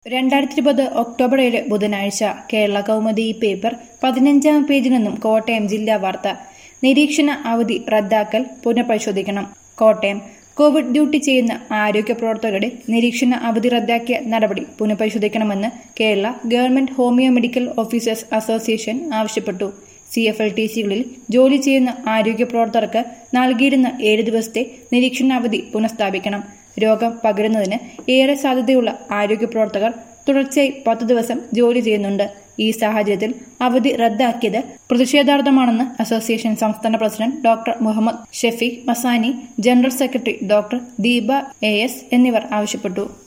രണ്ടായിരത്തി ഇരുപത് ഒക്ടോബർ ഏഴ് ബുധനാഴ്ച കേരള കൗമുദി പേപ്പർ പതിനഞ്ചാം പേജിൽ നിന്നും കോട്ടയം ജില്ലാ വാർത്ത നിരീക്ഷണ അവധി റദ്ദാക്കൽ പുനഃപരിശോധിക്കണം കോട്ടയം കോവിഡ് ഡ്യൂട്ടി ചെയ്യുന്ന ആരോഗ്യ പ്രവർത്തകരുടെ നിരീക്ഷണ അവധി റദ്ദാക്കിയ നടപടി പുനഃപരിശോധിക്കണമെന്ന് Kerala government homoeo medical officers association ആവശ്യപ്പെട്ടു സി എഫ് എൽ ടി സികളിൽ ജോലി ചെയ്യുന്ന ആരോഗ്യ പ്രവർത്തകർക്ക് നൽകിയിരുന്ന ഏഴ് ദിവസത്തെ നിരീക്ഷണാവധി പുനഃസ്ഥാപിക്കണം രോഗം പകരുന്നതിന് ഏറെ സാധ്യതയുള്ള ആരോഗ്യ പ്രവർത്തകർ തുടർച്ചയായി പത്ത് ദിവസം ജോലി ചെയ്യുന്നുണ്ട് ഈ സാഹചര്യത്തിൽ അവധി റദ്ദാക്കിയത് പ്രതിഷേധാർഹമാണെന്ന് അസോസിയേഷൻ സംസ്ഥാന president doctor Muhammad Shafeeq Masani general secretary doctor Deepa A S എന്നിവർ ആവശ്യപ്പെട്ടു